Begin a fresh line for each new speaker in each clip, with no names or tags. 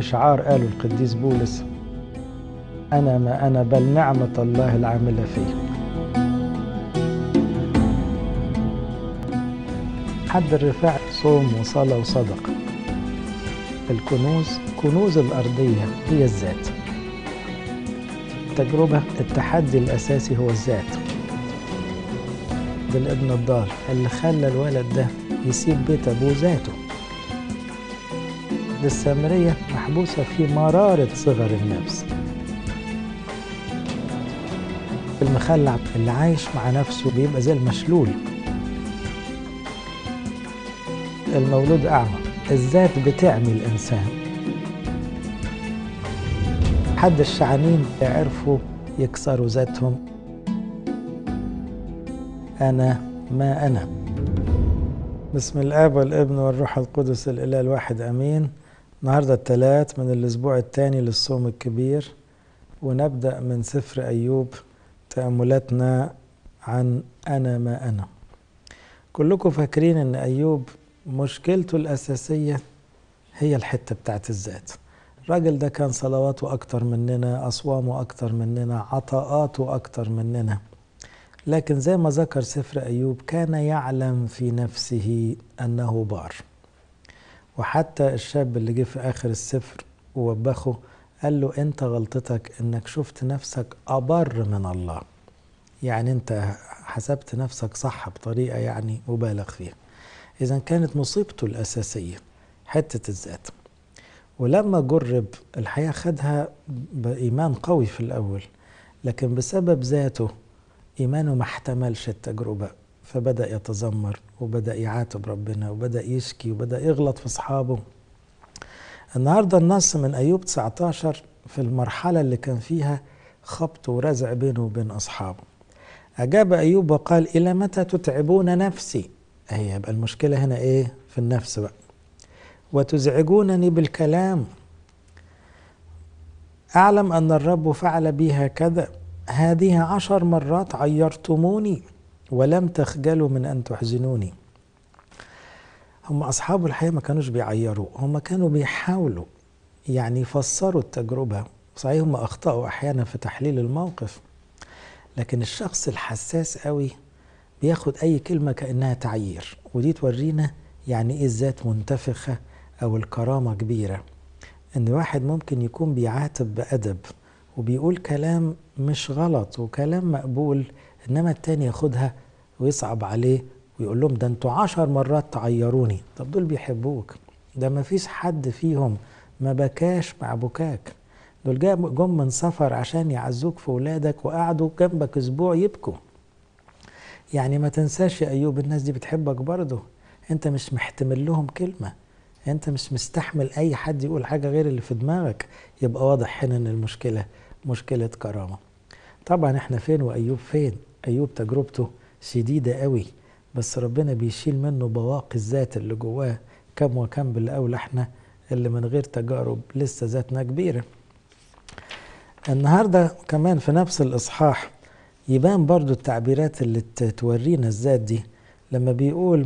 إشعار قاله القديس بولس أنا ما أنا بل نعمة الله العاملة فيه حد الرفاع صوم وصلاة وصدقة الكنوز كنوز الأرضية هي الذات التجربة التحدي الأساسي هو الذات ده الابن الضال اللي خلى الولد ده يسيب بيت أبوه ذاته ده السامرية محبوسة في مرارة صغر النفس المخلع اللي عايش مع نفسه بيبقى زي المشلول المولود أعمى الذات بتعمي الإنسان حد الشعانين عرفوا يكسروا ذاتهم أنا ما أنا بسم الآب والابن والروح القدس الإله الواحد أمين النهاردة الثلاث من الأسبوع الثاني للصوم الكبير ونبدأ من سفر أيوب تأملاتنا عن أنا ما أنا كلكم فاكرين أن أيوب مشكلته الأساسية هي الحتة بتاعت الذات الراجل ده كان صلواته أكتر مننا أصوامه أكتر مننا عطاءاته أكتر مننا لكن زي ما ذكر سفر أيوب كان يعلم في نفسه أنه بار وحتى الشاب اللي جه في آخر السفر ووبخه قال له أنت غلطتك أنك شفت نفسك أبر من الله يعني أنت حسبت نفسك صح بطريقة يعني مبالغ فيها إذا كانت مصيبته الأساسية حتة الذات ولما جرب الحقيقة خدها بإيمان قوي في الأول لكن بسبب ذاته إيمانه ما احتملش التجربة فبدأ يتذمر وبدأ يعاتب ربنا وبدأ يشكي وبدأ يغلط في أصحابه النهاردة النص من أيوب 19 في المرحلة اللي كان فيها خبط ورزع بينه وبين أصحابه أجاب أيوب وقال إلى متى تتعبون نفسي هي يبقى المشكلة هنا إيه في النفس بقى وتزعجونني بالكلام أعلم أن الرب فعل بي هكذا هذه عشر مرات عيرتموني ولم تخجلوا من أن تحزنوني هم أصحاب الحقيقة ما كانوش بيعيروا هم كانوا بيحاولوا يعني يفسروا التجربة صحيح هم أخطأوا أحيانا في تحليل الموقف لكن الشخص الحساس قوي بياخد أي كلمة كأنها تعيير ودي تورينا يعني إيه الذات منتفخة أو الكرامة كبيرة إن واحد ممكن يكون بيعاتب بأدب وبيقول كلام مش غلط وكلام مقبول إنما التاني ياخدها ويصعب عليه ويقول لهم ده انتوا عشر مرات تعيروني طب دول بيحبوك ده ما فيش حد فيهم ما بكاش مع بكاك دول جم من سفر عشان يعزوك في ولادك وقعدوا جنبك اسبوع يبكوا يعني ما تنساش يا ايوب الناس دي بتحبك برضه انت مش محتمل لهم كلمه انت مش مستحمل اي حد يقول حاجه غير اللي في دماغك يبقى واضح هنا ان المشكله مشكله كرامه طبعا احنا فين وايوب فين ايوب تجربته شديده قوي بس ربنا بيشيل منه بواقي الذات اللي جواه كم وكم بالاولى احنا اللي من غير تجارب لسه ذاتنا كبيره النهارده كمان في نفس الاصحاح يبان برضو التعبيرات اللي تورينا الذات دي لما بيقول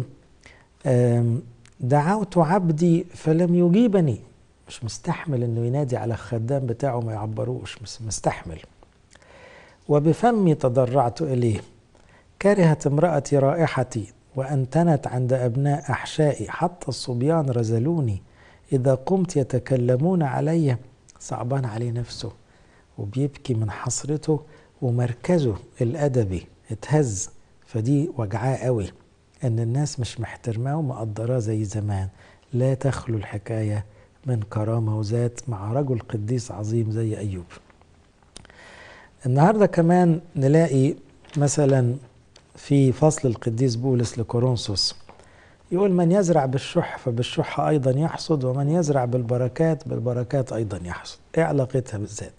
دعوت عبدي فلم يجيبني مش مستحمل انه ينادي على الخدام بتاعه ما يعبروش مش مستحمل وبفمي تضرعت اليه كرهت امرأتي رائحتي وأنتنت عند أبناء أحشائي حتى الصبيان رزلوني إذا قمت يتكلمون علي صعبان عليه نفسه وبيبكي من حسرته ومركزه الأدبي اتهز فدي وجعاه قوي ان الناس مش محترماه ومقدراه زي زمان لا تخلو الحكايه من كرامه وذات مع رجل قديس عظيم زي ايوب النهارده كمان نلاقي مثلا في فصل القديس بولس لكورنثوس يقول من يزرع بالشح فبالشح ايضا يحصد ومن يزرع بالبركات بالبركات ايضا يحصد ايه علاقتها بالذات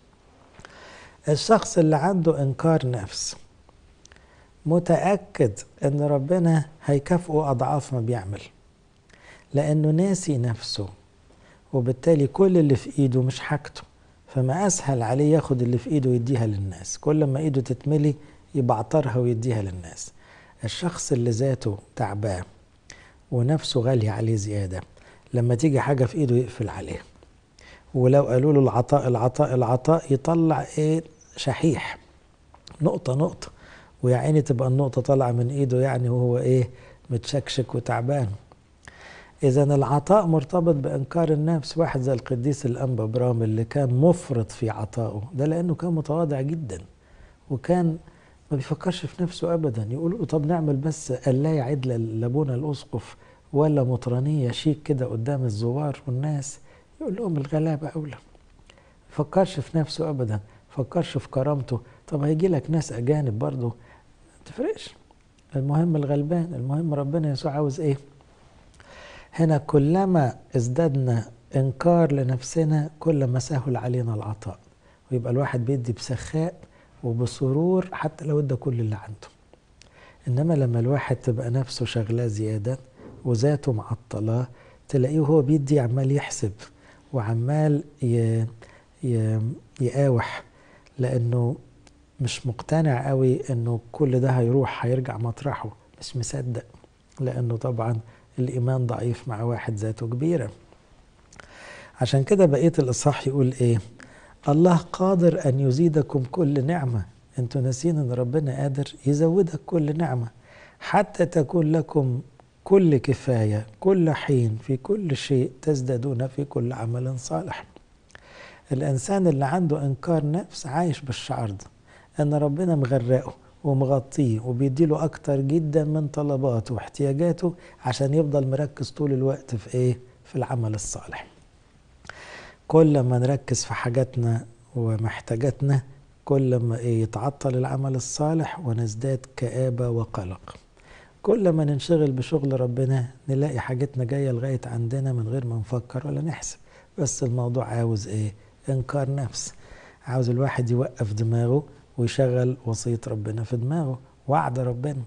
الشخص اللي عنده انكار نفس متأكد ان ربنا هيكافئه اضعاف ما بيعمل لانه ناسي نفسه وبالتالي كل اللي في ايده مش حاجته فما اسهل عليه ياخد اللي في ايده ويديها للناس كل ما ايده تتملي يبعترها ويديها للناس الشخص اللي ذاته تعبان ونفسه غالية عليه زيادة لما تيجي حاجة في ايده يقفل عليها ولو قالوا له العطاء العطاء العطاء يطلع ايه شحيح نقطة نقطة ويا عيني تبقى النقطة طالعة من ايده يعني وهو ايه متشكشك وتعبان إذا العطاء مرتبط بإنكار النفس واحد زي القديس الأنبا برام اللي كان مفرط في عطائه ده لأنه كان متواضع جدا وكان ما بيفكرش في نفسه أبدا يقول طب نعمل بس لا يعد لابونا الأسقف ولا مطرانية شيك كده قدام الزوار والناس يقول لهم الغلابة أولى فكرش في نفسه أبدا فكرش في كرامته طب هيجي لك ناس أجانب برضه تفرقش المهم الغلبان المهم ربنا يسوع عاوز ايه هنا كلما ازددنا انكار لنفسنا كلما سهل علينا العطاء ويبقى الواحد بيدي بسخاء وبسرور حتى لو ادى كل اللي عنده انما لما الواحد تبقى نفسه شغلاه زياده وذاته معطلاه تلاقيه هو بيدي عمال يحسب وعمال يقاوح لانه مش مقتنع قوي انه كل ده هيروح هيرجع مطرحه مش مصدق لانه طبعا الايمان ضعيف مع واحد ذاته كبيره عشان كده بقيه الاصحاح يقول ايه الله قادر ان يزيدكم كل نعمه انتوا ناسين ان ربنا قادر يزودك كل نعمه حتى تكون لكم كل كفايه كل حين في كل شيء تزدادون في كل عمل صالح الانسان اللي عنده انكار نفس عايش بالشعر ده ان ربنا مغرقه ومغطيه وبيديله اكتر جدا من طلباته واحتياجاته عشان يفضل مركز طول الوقت في ايه في العمل الصالح كل ما نركز في حاجاتنا ومحتاجاتنا كل ما إيه يتعطل العمل الصالح ونزداد كآبة وقلق كل ما ننشغل بشغل ربنا نلاقي حاجتنا جاية لغاية عندنا من غير ما نفكر ولا نحسب بس الموضوع عاوز ايه انكار نفس عاوز الواحد يوقف دماغه ويشغل وصية ربنا في دماغه وعد ربنا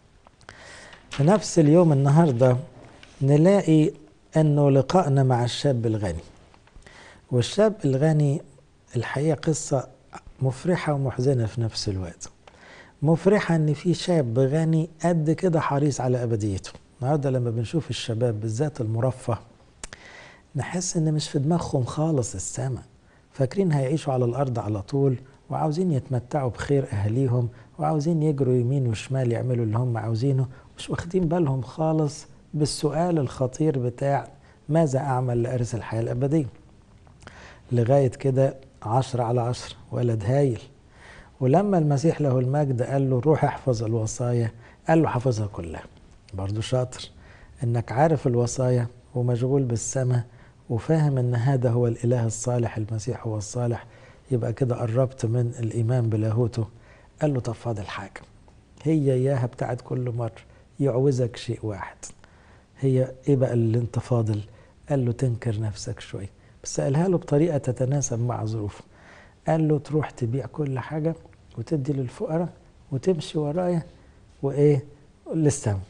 في نفس اليوم النهاردة نلاقي أنه لقائنا مع الشاب الغني والشاب الغني الحقيقة قصة مفرحة ومحزنة في نفس الوقت مفرحة أن في شاب غني قد كده حريص على أبديته النهاردة لما بنشوف الشباب بالذات المرفه نحس ان مش في دماغهم خالص السماء فاكرين هيعيشوا على الارض على طول وعاوزين يتمتعوا بخير اهاليهم وعاوزين يجروا يمين وشمال يعملوا اللي هم عاوزينه مش واخدين بالهم خالص بالسؤال الخطير بتاع ماذا اعمل لارث الحياه الابديه لغايه كده عشرة على عشرة ولد هايل ولما المسيح له المجد قال له روح احفظ الوصايا قال له حفظها كلها برضو شاطر انك عارف الوصايا ومشغول بالسماء وفاهم ان هذا هو الاله الصالح المسيح هو الصالح يبقى كده قربت من الايمان بلاهوته قال له طب فاضل حاجه هي اياها بتاعت كل مره يعوزك شيء واحد هي ايه بقى اللي انت فاضل قال له تنكر نفسك شويه بس قالها له بطريقه تتناسب مع ظروفه قال له تروح تبيع كل حاجه وتدي للفقراء وتمشي ورايا وايه للسما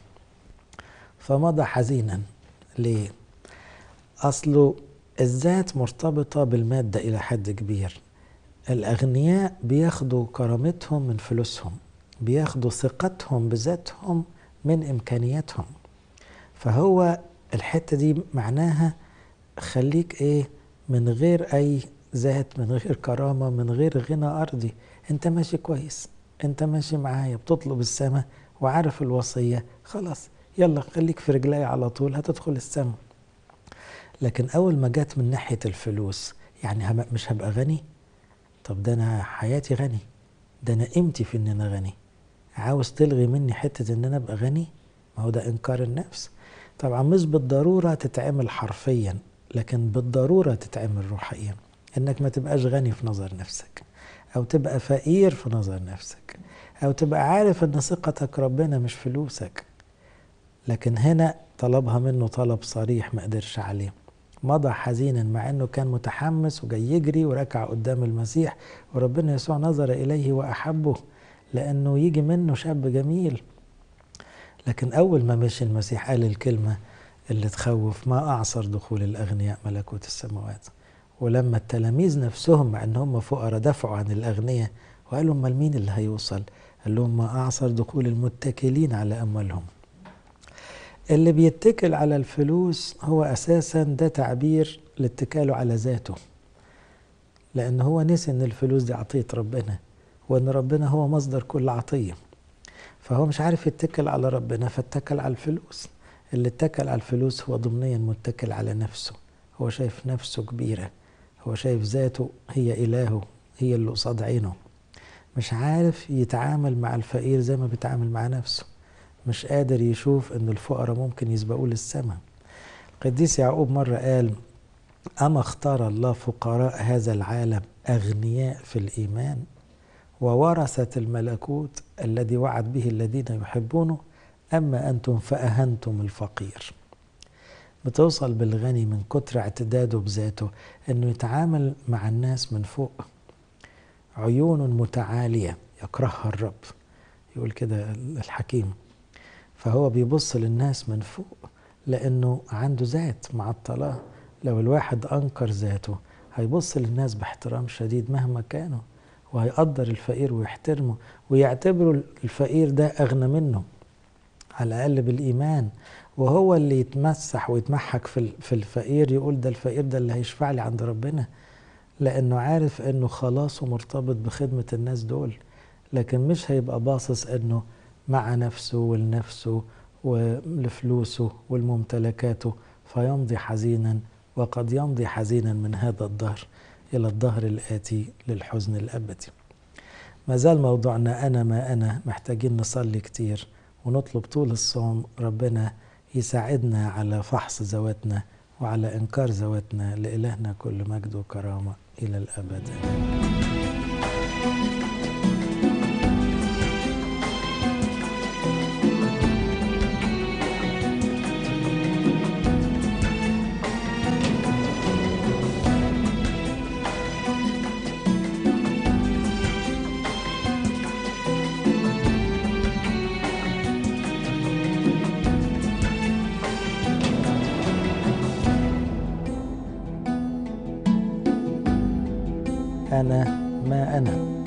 فمضى حزينا ليه اصله الذات مرتبطه بالماده الى حد كبير الاغنياء بياخدوا كرامتهم من فلوسهم بياخدوا ثقتهم بذاتهم من امكانياتهم فهو الحته دي معناها خليك ايه من غير اي ذات من غير كرامه من غير غنى ارضي انت ماشي كويس انت ماشي معايا بتطلب السماء وعارف الوصيه خلاص يلا خليك في رجلي على طول هتدخل السماء لكن اول ما جت من ناحيه الفلوس يعني مش هبقى غني طب ده انا حياتي غني ده انا قيمتي في ان انا غني عاوز تلغي مني حته ان انا ابقى غني ما هو ده انكار النفس طبعا مش بالضروره تتعمل حرفيا لكن بالضروره تتعمل روحيا انك ما تبقاش غني في نظر نفسك او تبقى فقير في نظر نفسك او تبقى عارف ان ثقتك ربنا مش فلوسك لكن هنا طلبها منه طلب صريح ما قدرش عليه مضى حزينا مع انه كان متحمس وجاي يجري وركع قدام المسيح وربنا يسوع نظر اليه واحبه لانه يجي منه شاب جميل لكن اول ما مشي المسيح قال الكلمه اللي تخوف ما اعصر دخول الاغنياء ملكوت السماوات ولما التلاميذ نفسهم مع ان هم فقراء دفعوا عن الاغنياء وقالوا امال مين اللي هيوصل؟ قال لهم ما اعصر دخول المتكلين على اموالهم. اللي بيتكل على الفلوس هو اساسا ده تعبير لاتكاله على ذاته لأن هو نسي إن الفلوس دي عطية ربنا وإن ربنا هو مصدر كل عطية فهو مش عارف يتكل على ربنا فاتكل على الفلوس اللي اتكل على الفلوس هو ضمنيا متكل على نفسه هو شايف نفسه كبيرة هو شايف ذاته هي إلهه هي اللي قصاد عينه مش عارف يتعامل مع الفقير زي ما بيتعامل مع نفسه مش قادر يشوف ان الفقراء ممكن يسبقوه للسماء القديس يعقوب مرة قال أما اختار الله فقراء هذا العالم أغنياء في الإيمان وورثة الملكوت الذي وعد به الذين يحبونه أما أنتم فأهنتم الفقير بتوصل بالغني من كتر اعتداده بذاته أنه يتعامل مع الناس من فوق عيون متعالية يكرهها الرب يقول كده الحكيم فهو بيبص للناس من فوق لأنه عنده ذات معطلة لو الواحد أنكر ذاته هيبص للناس باحترام شديد مهما كانوا وهيقدر الفقير ويحترمه ويعتبره الفقير ده أغنى منه على الأقل بالإيمان وهو اللي يتمسح ويتمحك في الفقير يقول ده الفقير ده اللي هيشفع لي عند ربنا لأنه عارف أنه خلاصه مرتبط بخدمة الناس دول لكن مش هيبقى باصص أنه مع نفسه ولنفسه ولفلوسه ولممتلكاته فيمضي حزينا وقد يمضي حزينا من هذا الدهر إلى الدهر الآتي للحزن الأبدي ما زال موضوعنا أنا ما أنا محتاجين نصلي كتير ونطلب طول الصوم ربنا يساعدنا على فحص ذواتنا وعلى إنكار ذواتنا لإلهنا كل مجد وكرامة إلى الأبد أنا ما أنا